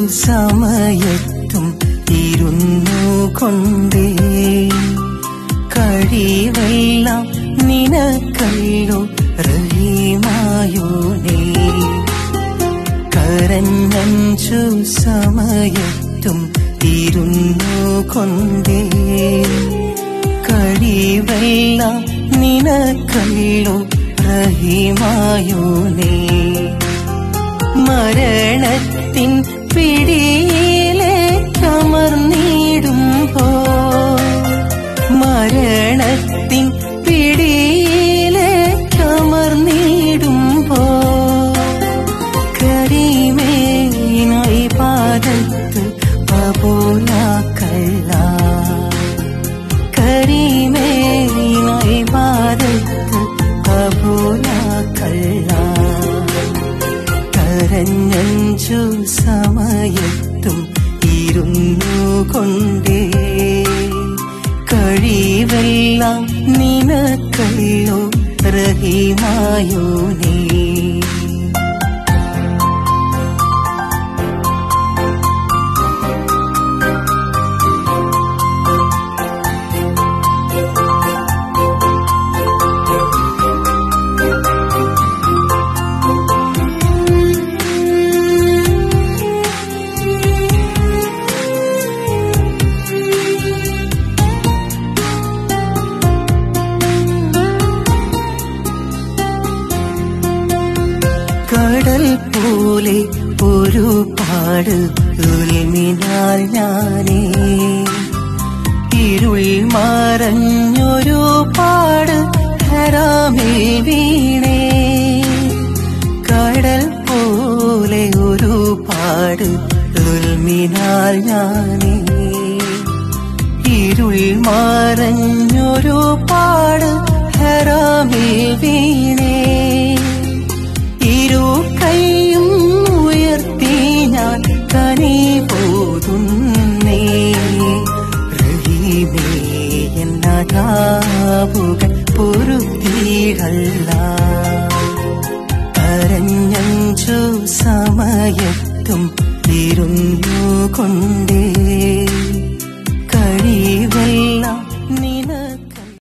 സമയത്തും ഇരുന്നു കൊണ്ടേ കഴിവെല്ലാം നിനക്കല്ലോ റഹീമായോനേ കരഞ്ഞഞ്ചു സമയത്തും ഇരുന്നു കൊണ്ടേ കഴിവെല്ലാം നിനക്കല്ലോ റഹീമായോനേ മരണത്തിൻ പിടിയിലെ കമർന്നിടുമ്പോ മരണത്തിൻ പിടിയിലെ കമർന്നിടുമ്പോ കരീമേനായി പാദത്ത് പപോലാക്കല്ല കരീമേനായി പാദത്ത് പപോലാക്കല്ല കരഞ്ഞഞ്ചു സമയത്തും ഇരുന്നു കൊണ്ടേ കഴിവെല്ലാം നിനക്കല്ലോ റഹിമായോനേ കടൽ പോലെ ഒരു പാട് ഉൽമിനാൽ ഞാനേ ഇരുൾ മറഞ്ഞൊരു പാട് ഹരാമിൽ വീണേ കടൽ പോലെ ഒരു പാട് ഉൽമിനാൽ ഞാനേ ഇരുൾ മറഞ്ഞൊരു പാട് ഹറാമിൽ വീണേ ഇരു കൈയും ഉയർത്തി ഞാൻ കനി പോതുന്നേ റഹീമേ എന്നാകാവുക പൊറുത്തീടല്ല കരഞ്ഞഞ്ചു സമയത്തും ഇരുന്നു കൊണ്ടേ